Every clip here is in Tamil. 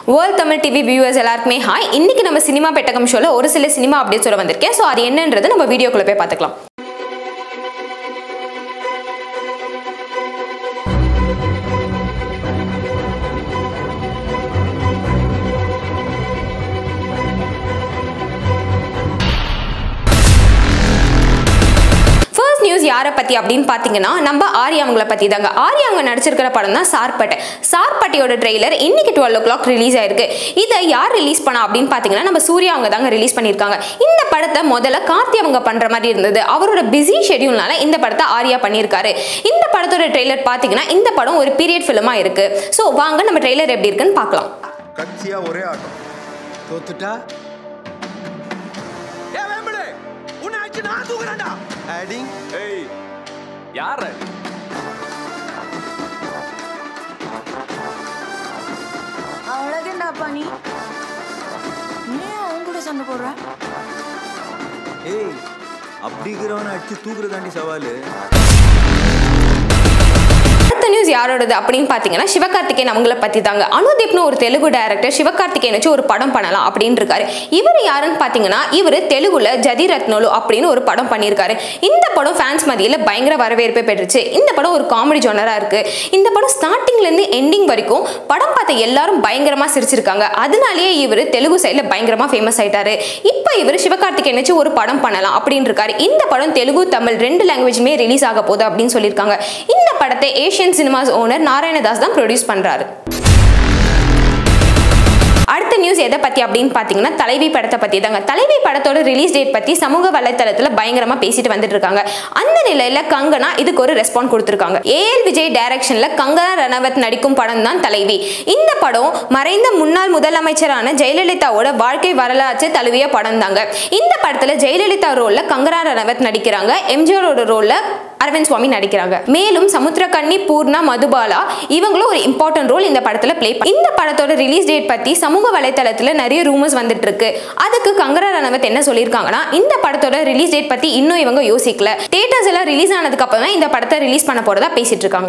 வேர்ல்ட் தமிழ் டிவி வியூவர்ஸ் எல்லாருக்குமே ஹாய் இன்னைக்கு நம்ம சினிமா பெட்டகம் ஷோல ஒரு சில சினிமா அப்டேட்ஸ் சொல்ல வந்திருக்கேன் ஸோ அது என்னன்றது நம்ம வீடியோக்குள்ள போய் பார்த்துக்கலாம் ஃபர்ஸ்ட் நியூஸ் யாரை பற்றி அப்படின்னு பார்த்தீங்கன்னா நம்ம ஆர்யா அவங்கள பற்றி தாங்க ஆர்யா அவங்க நடிச்சிருக்கிற படம் தான் சார்பட்டை சார்பட்டையோட ட்ரெய்லர் இன்னைக்கு டுவெல் ஓ கிளாக் ரிலீஸ் ஆயிருக்கு இதை யார் ரிலீஸ் பண்ணா அப்படின்னு பார்த்தீங்கன்னா நம்ம சூர்யா அவங்க தாங்க ரிலீஸ் பண்ணியிருக்காங்க இந்த படத்தை முதல்ல கார்த்தி அவங்க பண்ணுற மாதிரி இருந்தது அவரோட பிஸி ஷெடியூல்னால இந்த படத்தை ஆர்யா பண்ணியிருக்காரு இந்த படத்தோட ட்ரெய்லர் பார்த்தீங்கன்னா இந்த படம் ஒரு பீரியட் ஃபிலிமாக இருக்கு ஸோ வாங்க நம்ம ட்ரெய்லர் எப்படி இருக்குன்னு பார்க்கலாம் கட்சியா ஒரே ஆட்டம் தோத்துட்டா ஏ வேம்புலே உன்னை அடிச்சு நான் தூக்குறேன்டா ஆடிங் ஏய் யார அழகேண்டாப்பா நீ நீ அவங்க கூட சண்டை போடுற ஏய் அப்படிங்கிறவனை அடிச்சு தூக்குறதாண்டி சவாலு அடுத்த நியூஸ் யாரோடது அப்படின்னு பார்த்தீங்கன்னா சிவகார்த்திகேயன் அவங்கள பற்றி தாங்க அனுதீப்னு ஒரு தெலுங்கு டைரக்டர் சிவகார்த்திகேயன் வச்சு ஒரு படம் பண்ணலாம் அப்படின்னு இருக்காரு இவர் யாருன்னு பார்த்தீங்கன்னா இவர் தெலுங்குல ஜதி ரத்னோலு அப்படின்னு ஒரு படம் பண்ணியிருக்காரு இந்த படம் ஃபேன்ஸ் மத்தியில் பயங்கர வரவேற்பை பெற்றுச்சு இந்த படம் ஒரு காமெடி ஜோனராக இருக்கு இந்த படம் ஸ்டார்டிங்லேருந்து எண்டிங் வரைக்கும் படம் பார்த்த எல்லாரும் பயங்கரமாக சிரிச்சிருக்காங்க அதனாலேயே இவர் தெலுங்கு சைடில் பயங்கரமாக ஃபேமஸ் ஆயிட்டாரு இப்போ இவர் சிவகார்த்திகேயன் வச்சு ஒரு படம் பண்ணலாம் அப்படின்னு இருக்காரு இந்த படம் தெலுங்கு தமிழ் ரெண்டு லாங்குவேஜுமே ரிலீஸ் ஆக போகுது அப்படின்னு சொல்லியிருக்காங்க இந்த படத்தை ஏஷியன் சினிமாஸ் ஓனர் நாராயணதாஸ் தான் ப்ரொடியூஸ் பண்றாரு அடுத்த நியூஸ் எதை பத்தி அப்படின்னு பார்த்தீங்கன்னா தலைவி படத்தை பத்தி தாங்க தலைவி படத்தோட ரிலீஸ் டேட் பத்தி சமூக வலைத்தளத்துல பயங்கரமா பேசிட்டு வந்துட்டு இருக்காங்க அந்த நிலையில கங்கனா இதுக்கு ஒரு ரெஸ்பாண்ட் கொடுத்திருக்காங்க ஏஎல் விஜய் டைரக்ஷன்ல கங்கனா ரணவத் நடிக்கும் படம் தான் தலைவி இந்த படம் மறைந்த முன்னாள் முதலமைச்சரான ஜெயலலிதாவோட வாழ்க்கை வரலாற்று தழுவிய படம் தாங்க இந்த படத்துல ஜெயலலிதா ரோல்ல கங்கனா ரணவத் நடிக்கிறாங்க எம்ஜிஆரோட ரோல்ல அரவிந்த் சுவாமி நடிக்கிறாங்க மேலும் சமுத்திரகன்னி பூர்ணா மதுபாலா இவங்களும் ஒரு இம்பார்ட்டன்ட் ரோல் இந்த படத்துல ப்ளே இந்த படத்தோட ரிலீஸ் டேட் பத்தி சமூக வலைத்தளத்துல நிறைய ரூமர்ஸ் வந்துட்டு இருக்கு அதுக்கு கங்கரா ரணவத் என்ன சொல்லியிருக்காங்கன்னா இந்த படத்தோட ரிலீஸ் டேட் பத்தி இன்னும் இவங்க யோசிக்கல தேட்டர்ஸ் எல்லாம் ரிலீஸ் ஆனதுக்கு அப்புறம் தான் இந்த படத்தை ரிலீஸ் பண்ண போறதா பேசிட்டு இருக்காங்க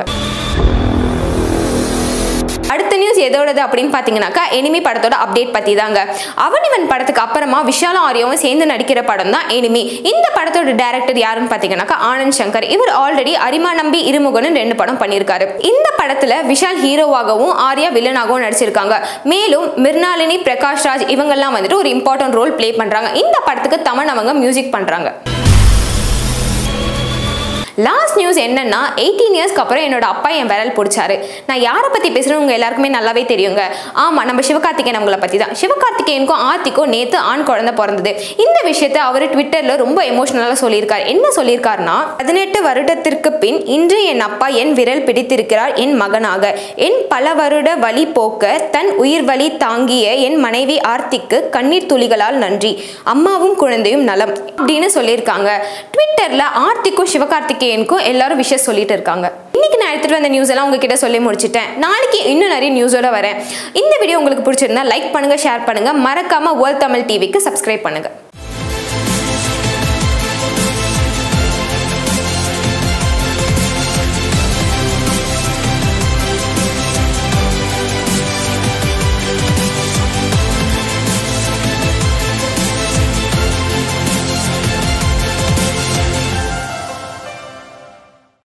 அடுத்த நியூஸ் எதோடது அப்படின்னு பார்த்தீங்கன்னாக்கா எனிமி படத்தோட அப்டேட் பற்றி தாங்க அவனிவன் படத்துக்கு அப்புறமா விஷாலும் ஆரியாவும் சேர்ந்து நடிக்கிற படம் தான் எனிமி இந்த படத்தோட டேரக்டர் யாருன்னு பார்த்தீங்கன்னாக்கா ஆனந்த் சங்கர் இவர் ஆல்ரெடி அரிமா நம்பி இருமுகன்னு ரெண்டு படம் பண்ணியிருக்காரு இந்த படத்தில் விஷால் ஹீரோவாகவும் ஆர்யா வில்லனாகவும் நடிச்சிருக்காங்க மேலும் மிர்னாலினி பிரகாஷ் ராஜ் இவங்கெல்லாம் வந்துட்டு ஒரு இம்பார்ட்டன்ட் ரோல் ப்ளே பண்ணுறாங்க இந்த படத்துக்கு தமன் அவங்க மியூசிக் பண்ணுறாங்க லாஸ்ட் நியூஸ் என்னன்னா எயிட்டீன் இயர்ஸ்க்கு அப்புறம் என்னோட அப்பா என் விரல் பிடிச்சாரு நான் யாரை பற்றி பேசுகிறேன் உங்க எல்லாருக்குமே நல்லாவே தெரியுங்க ஆமாம் நம்ம சிவகார்த்திகேயன் அவங்கள பற்றி தான் சிவகார்த்திகேயனுக்கும் ஆர்த்திக்கும் நேற்று ஆண் குழந்தை பிறந்தது இந்த விஷயத்தை அவர் ட்விட்டரில் ரொம்ப எமோஷனலாக சொல்லியிருக்கார் என்ன சொல்லியிருக்காருன்னா பதினெட்டு வருடத்திற்கு பின் இன்று என் அப்பா என் விரல் பிடித்திருக்கிறார் என் மகனாக என் பல வருட வழி போக்க தன் உயிர் வழி தாங்கிய என் மனைவி ஆர்த்திக்கு கண்ணீர் துளிகளால் நன்றி அம்மாவும் குழந்தையும் நலம் அப்படின்னு சொல்லியிருக்காங்க ட்விட்டரில் ஆர்த்திக்கும் சிவகார்த்திகேயனுக்கும் எல்லாரும் விஷயம் சொல்லிட்டு இருக்காங்க இன்னைக்கு நான் எடுத்துட்டு வந்த நியூஸ் எல்லாம் உங்ககிட்ட சொல்லி முடிச்சிட்டேன் நாளைக்கு இன்னும் நிறைய நியூஸோட வரேன் இந்த வீடியோ உங்களுக்கு பிடிச்சிருந்தா லைக் பண்ணுங்க ஷேர் பண்ணுங்க மறக்காம வேர்ல்ட் தமிழ் டிவிக்கு சப்ஸ்கிரைப் பண்ணுங்க